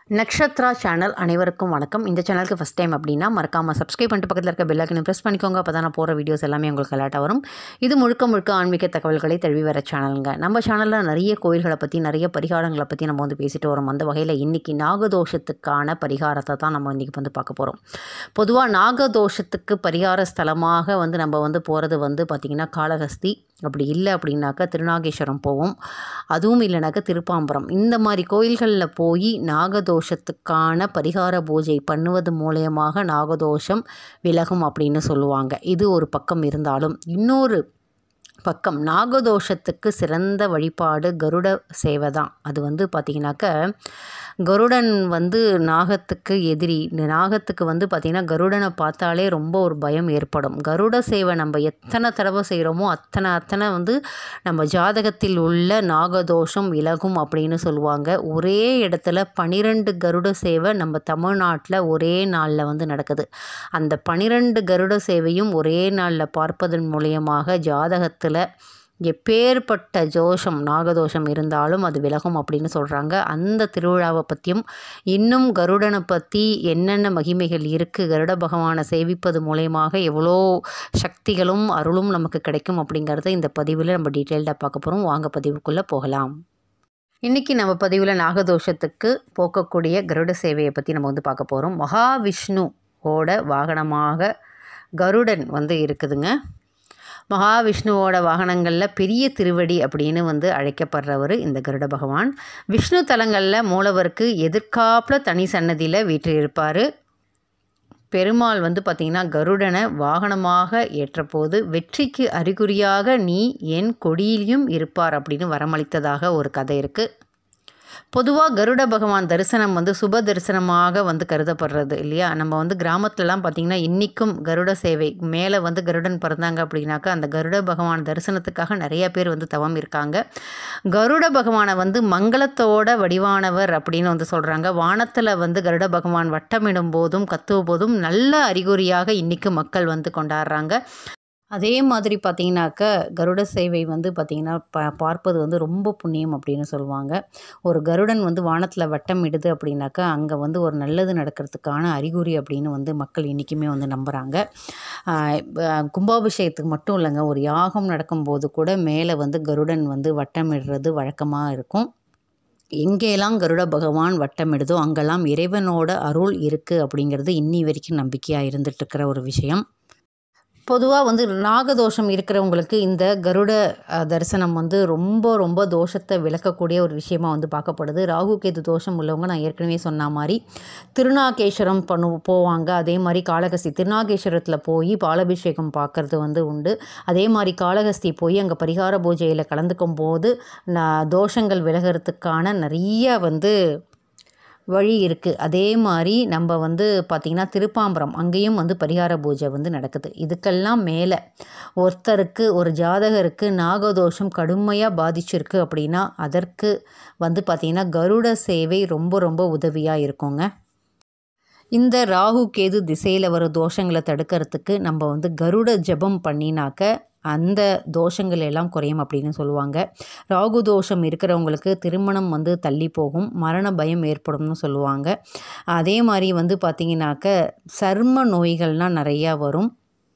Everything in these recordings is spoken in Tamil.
நக்ஷத்ரா சேனல் அனைவருக்கும் வணக்கம் இந்த சேனலுக்கு ஃபஸ்ட் டைம் அப்படின்னா மறக்காமல் சப்ஸ்கிரைப் பண்ணிட்டு பக்கத்தில் இருக்க பெல்லாக்கினை ப்ரெஸ் பண்ணிக்கோங்க அப்போ தான் நான் போகிற வீடியோஸ் எல்லாமே உங்களுக்கு அலாட்டாக வரும் இது முழுக்க முழுக்க ஆன்மீக தகவல்களை தழுவி வர சேனலுங்க நம்ம சேனலில் நிறைய கோயில்களை பற்றி நிறைய பரிகாரங்களை பற்றி நம்ம வந்து பேசிட்டு வரோம் அந்த வகையில் இன்றைக்கி நாகதோஷத்துக்கான பரிகாரத்தை தான் நம்ம இன்றைக்கி வந்து பார்க்க போகிறோம் பொதுவாக நாகதோஷத்துக்கு பரிகார ஸ்தலமாக வந்து நம்ம வந்து போகிறது வந்து பார்த்திங்கன்னா காளஹஸ்தி அப்படி இல்லை அப்படின்னாக்கா திருநாகேஸ்வரம் போவோம் அதுவும் இல்லைனாக்கா திருப்பாம்பரம் இந்த மாதிரி கோயில்களில் போய் நாகதோஷத்துக்கான பரிகார பூஜை பண்ணுவது மூலயமாக நாகதோஷம் விலகும் அப்படின்னு சொல்லுவாங்க இது ஒரு பக்கம் இருந்தாலும் இன்னொரு பக்கம் நாகதோஷத்துக்கு சிறந்த வழிபாடு கருட சேவை தான் அது வந்து பார்த்திங்கனாக்க கருடன் வந்து நாகத்துக்கு எதிரி இந்த நாகத்துக்கு வந்து பார்த்திங்கன்னா கருடனை பார்த்தாலே ரொம்ப ஒரு பயம் ஏற்படும் கருட சேவை நம்ம எத்தனை தடவை செய்கிறோமோ அத்தனை அத்தனை வந்து நம்ம ஜாதகத்தில் உள்ள நாகதோஷம் விலகும் அப்படின்னு சொல்லுவாங்க ஒரே இடத்துல பனிரெண்டு கருட சேவை நம்ம தமிழ்நாட்டில் ஒரே நாளில் வந்து நடக்குது அந்த பனிரெண்டு கருட சேவையும் ஒரே நாளில் பார்ப்பதன் மூலியமாக ஜாதகத்தில் எப்பேற்பட்ட ஜோஷம் நாகதோஷம் இருந்தாலும் அது விலகும் அப்படின்னு சொல்கிறாங்க அந்த திருவிழாவை பற்றியும் இன்னும் கருடனை பற்றி என்னென்ன மகிமைகள் இருக்குது கருட பகவானை சேவிப்பது மூலயமாக எவ்வளோ சக்திகளும் அருளும் நமக்கு கிடைக்கும் அப்படிங்கிறத இந்த பதிவில் நம்ம டீட்டெயில்டாக பார்க்க போகிறோம் வாங்க பதிவுக்குள்ளே போகலாம் இன்றைக்கி நம்ம பதிவில் நாகதோஷத்துக்கு போக்கக்கூடிய கருட சேவையை பற்றி நம்ம வந்து பார்க்க போகிறோம் மகாவிஷ்ணுவோட வாகனமாக கருடன் வந்து இருக்குதுங்க மகாவிஷ்ணுவோட வாகனங்களில் பெரிய திருவடி அப்படின்னு வந்து அழைக்கப்படுறவர் இந்த கருட பகவான் விஷ்ணு தலங்களில் மூலவருக்கு எதிர்காப்பில் தனி சன்னதியில் வீற்றிருப்பார் பெருமாள் வந்து பார்த்திங்கன்னா கருடனை வாகனமாக ஏற்றபோது வெற்றிக்கு அறிகுறியாக நீ என் கொடியிலையும் இருப்பார் அப்படின்னு வரமளித்ததாக ஒரு கதை இருக்குது பொதுவாக கருட பகவான் தரிசனம் வந்து சுப தரிசனமாக வந்து கருதப்படுறது இல்லையா நம்ம வந்து கிராமத்துலலாம் பார்த்திங்கன்னா இன்றைக்கும் கருட சேவை மேலே வந்து கருடன் பிறந்தாங்க அப்படின்னாக்கா அந்த கருட பகவான் தரிசனத்துக்காக நிறைய பேர் வந்து தவம் இருக்காங்க கருட பகவானை வந்து மங்களத்தோட வடிவானவர் அப்படின்னு வந்து சொல்கிறாங்க வானத்தில் வந்து கருட பகவான் வட்டமிடும் போதும் கத்துவ போதும் நல்ல அறிகுறியாக இன்றைக்கு மக்கள் வந்து கொண்டாடுறாங்க அதே மாதிரி பார்த்திங்கனாக்க கருட சேவை வந்து பார்த்திங்கன்னா ப பார்ப்பது வந்து ரொம்ப புண்ணியம் அப்படின்னு சொல்லுவாங்க ஒரு கருடன் வந்து வானத்தில் வட்டம் இடுது அப்படின்னாக்கா அங்கே வந்து ஒரு நல்லது நடக்கிறதுக்கான அறிகுறி அப்படின்னு வந்து மக்கள் இன்றைக்குமே வந்து நம்புகிறாங்க கும்பாபிஷேகத்துக்கு மட்டும் இல்லைங்க ஒரு யாகம் நடக்கும்போது கூட மேலே வந்து கருடன் வந்து வட்டமிடுறது வழக்கமாக இருக்கும் எங்கெல்லாம் கருட பகவான் வட்டமிடுதோ அங்கெல்லாம் இறைவனோட அருள் இருக்குது அப்படிங்கிறது இன்னி வரைக்கும் நம்பிக்கையாக இருந்துகிட்ருக்கிற ஒரு விஷயம் பொதுவாக வந்து நாகதோஷம் இருக்கிறவங்களுக்கு இந்த கருட தரிசனம் வந்து ரொம்ப ரொம்ப தோஷத்தை விளக்கக்கூடிய ஒரு விஷயமாக வந்து பார்க்கப்படுது ராகு கேது தோஷம் உள்ளவங்க நான் ஏற்கனவே சொன்ன மாதிரி திருநாகேஸ்வரம் பண்ணு போவாங்க அதே மாதிரி காளகஸ்தி திருநாகேஸ்வரத்தில் போய் பாலாபிஷேகம் பார்க்குறது வந்து உண்டு அதே மாதிரி காளகஸ்தி போய் அங்கே பரிகார பூஜையில் கலந்துக்கும் போது நான் தோஷங்கள் விலகிறதுக்கான நிறைய வந்து வழி இருக்குது அதே மாதிரி நம்ம வந்து பார்த்திங்கன்னா திருப்பாம்பரம் அங்கேயும் வந்து பரிகார பூஜை வந்து நடக்குது இதுக்கெல்லாம் மேலே ஒருத்தருக்கு ஒரு ஜாதகருக்கு நாகதோஷம் கடுமையாக பாதிச்சிருக்கு அப்படின்னா அதற்கு வந்து பார்த்திங்கன்னா கருட சேவை ரொம்ப ரொம்ப உதவியாக இருக்குங்க இந்த ராகு கேது திசையில் வர தோஷங்களை தடுக்கிறதுக்கு நம்ம வந்து கருட ஜபம் பண்ணினாக்க அந்த தோஷங்கள் எல்லாம் குறையும் அப்படின்னு சொல்லுவாங்க ராகு தோஷம் இருக்கிறவங்களுக்கு திருமணம் வந்து தள்ளி போகும் மரண பயம் ஏற்படும்னு சொல்லுவாங்க அதே மாதிரி வந்து பார்த்திங்கனாக்க சர்ம நோய்கள்லாம் நிறையா வரும்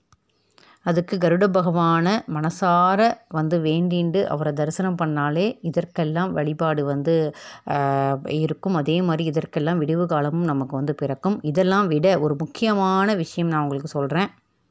அதுக்கு கருட பகவானை மனசார வந்து வேண்டிண்டு அவரை தரிசனம் பண்ணாலே இதற்கெல்லாம் வழிபாடு வந்து இருக்கும் அதே மாதிரி இதற்கெல்லாம் விடிவு காலமும் நமக்கு வந்து பிறக்கும் இதெல்லாம் விட ஒரு முக்கியமான விஷயம் நான் உங்களுக்கு சொல்கிறேன்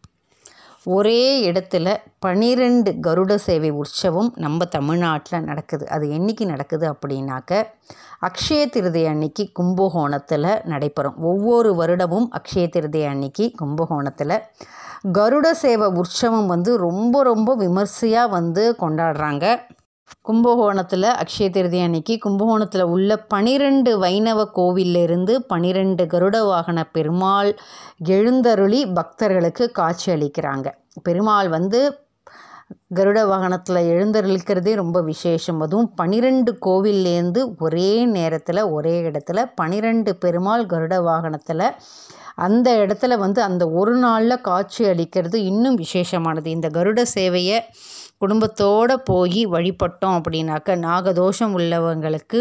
ஒரே இடத்துல பனிரெண்டு கருட சேவை உற்சவம் நம்ம தமிழ்நாட்டில் நடக்குது அது என்றைக்கு நடக்குது அப்படின்னாக்க அக்ஷய திருதை அன்னைக்கு கும்பகோணத்தில் நடைபெறும் ஒவ்வொரு வருடமும் அக்ஷய திருதை அன்னைக்கு கும்பகோணத்தில் கருட சேவை உற்சவம் வந்து ரொம்ப ரொம்ப விமர்சையாக வந்து கொண்டாடுறாங்க கும்பகோணத்தில் அக்ஷய திருதி அன்னைக்கு கும்பகோணத்தில் உள்ள பனிரெண்டு வைணவ கோவிலிருந்து பனிரெண்டு கருட வாகன பெருமாள் எழுந்தருளி பக்தர்களுக்கு காட்சி அளிக்கிறாங்க பெருமாள் வந்து கருட வாகனத்தில் எழுந்தருளிக்கிறதே ரொம்ப விசேஷம் அதுவும் பனிரெண்டு கோவில்லேருந்து ஒரே நேரத்தில் ஒரே இடத்துல பனிரெண்டு பெருமாள் கருட வாகனத்தில் அந்த இடத்துல வந்து அந்த ஒரு நாளில் காட்சி அளிக்கிறது இன்னும் விசேஷமானது இந்த கருட சேவையை குடும்பத்தோடு போய் வழிபட்டோம் அப்படின்னாக்க நாகதோஷம் உள்ளவங்களுக்கு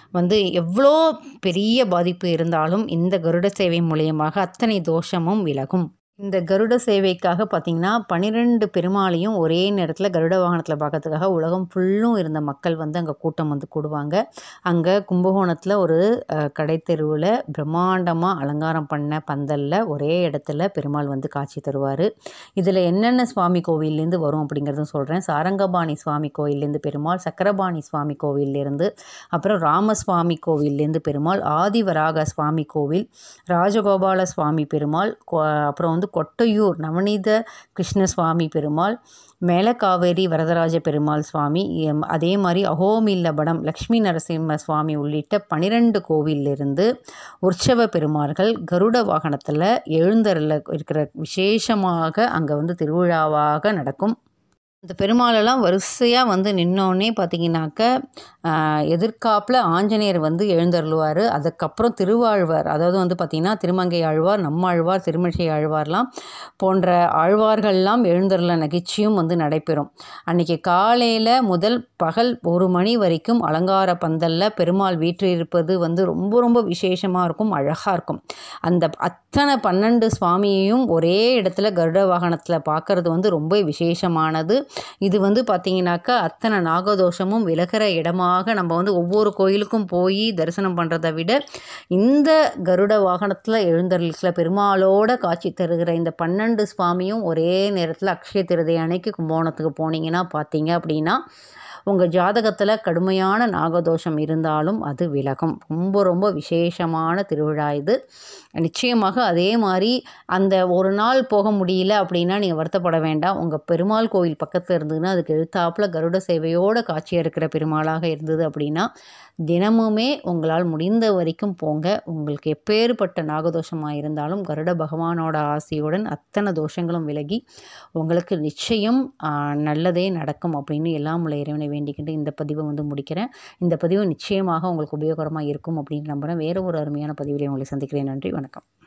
வந்து எவ்வளோ பெரிய பாதிப்பு இருந்தாலும் இந்த கருட சேவை மூலியமாக அத்தனை தோஷமும் விலகும் இந்த கருட சேவைக்காக பார்த்திங்கன்னா பன்னிரெண்டு பெருமாளையும் ஒரே நேரத்தில் கருட வாகனத்தில் பார்க்கறதுக்காக உலகம் ஃபுல்லும் இருந்த மக்கள் வந்து அங்கே கூட்டம் வந்து கூடுவாங்க அங்கே கும்பகோணத்தில் ஒரு அஹ், கடைத்தெருவில் பிரம்மாண்டமாக அலங்காரம் பண்ண பந்தலில் ஒரே இடத்துல பெருமாள் வந்து காட்சி தருவார் இதில் என்னென்ன சுவாமி கோவில்லேருந்து வரும் அப்படிங்கிறதும் சொல்கிறேன் சாரங்கபாணி சுவாமி கோயிலேருந்து பெருமாள் சக்கரபாணி சுவாமி கோவில்லேருந்து அப்புறம் ராமசுவாமி கோவில்லேருந்து பெருமாள் ஆதிவராக சுவாமி கோவில் ராஜகோபால சுவாமி பெருமாள் கொ- அப்புறம் வந்து கொட்டையூர் நவநீத கிருஷ்ணசுவாமி பெருமாள் மேலக்காவேரி வரதராஜ பெருமாள் சுவாமி எம், அதே மாதிரி அகோமில்லபடம் லக்ஷ்மி நரசிம்ம சுவாமி உள்ளிட்ட பனிரெண்டு கோவிலிருந்து உற்சவ பெருமாள்கள் கருட வாகனத்தில் எழுந்தருள இருக்கிற விசேஷமாக அங்கே வந்து திருவிழாவாக நடக்கும் இந்த பெருமாளெல்லாம் வரிசையாக வந்து நின்னோடனே பார்த்தீங்கன்னாக்க ஆஹ், எதிர்க்காப்புல ஆஞ்சநேயர் வந்து எழுந்தருளுவார் அதுக்கப்புறம் திருவாழ்வார் அதாவது வந்து பார்த்திங்கன்னா திருமங்கை ஆழ்வார் நம்மாழ்வார் திருமிழை ஆழ்வார்லாம் போன்ற ஆழ்வார்கள்லாம் எழுந்தருள நிகழ்ச்சியும் வந்து நடைபெறும் அன்றைக்கி காலையில் முதல் பகல் ஒரு மணி வரைக்கும் அலங்கார பந்தலில் பெருமாள் வீற்றிருப்பது வந்து ரொம்ப ரொம்ப விசேஷமாக இருக்கும் அழகாக இருக்கும் அந்த அத்தனை பன்னெண்டு சுவாமியையும் ஒரே இடத்துல கருட வாகனத்தில் பார்க்கறது வந்து ரொம்ப விசேஷமானது இது வந்து பார்த்திங்கனாக்கா அத்தனை நாகதோஷமும் விலகிற இடமாக நம்ம வந்து ஒவ்வொரு கோயிலுக்கும் போய் தரிசனம் பண்ணுறதை விட இந்த கருட வாகனத்தில் எழுந்தருளிக்கிற பெருமாளோட காட்சி தருகிற இந்த பன்னெண்டு சுவாமியும் ஒரே நேரத்தில் அக்ஷய திருதை அன்னைக்கு கும்பகோணத்துக்கு போனீங்கன்னா பார்த்தீங்க அப்படின்னா உங்கள் ஜாதகத்தில் கடுமையான நாகதோஷம் இருந்தாலும் அது விலகும் ரொம்ப ரொம்ப விசேஷமான திருவிழா இது நிச்சயமாக அதே மாதிரி அந்த ஒரு நாள் போக முடியல அப்படின்னா நீங்கள் வருத்தப்பட வேண்டாம் உங்கள் பெருமாள் கோயில் பக்கத்தில் இருந்ததுன்னா அதுக்கு எழுத்தாப்பில் கருட சேவையோட காட்சியாக இருக்கிற பெருமாளாக இருந்தது அப்படின்னா தினமுமே உங்களால் முடிந்த வரைக்கும் போங்க உங்களுக்கு எப்பேற்பட்ட நாகதோஷமாக இருந்தாலும் கருட பகவானோட ஆசையுடன் அத்தனை தோஷங்களும் விலகி உங்களுக்கு நிச்சயம் ஆ, நல்லதே நடக்கும் அப்படின்னு எல்லாம் உள்ள இறைவனை வேண்டிக்கிட்டு இந்த பதிவை வந்து முடிக்கிறேன் இந்த பதிவு நிச்சயமாக உங்களுக்கு உபயோகரமாக இருக்கும் அப்படின்னு நம்புகிறேன் வேறு ஒரு அருமையான பதிவிலே உங்களை சந்திக்கிறேன் நன்றி வணக்கம்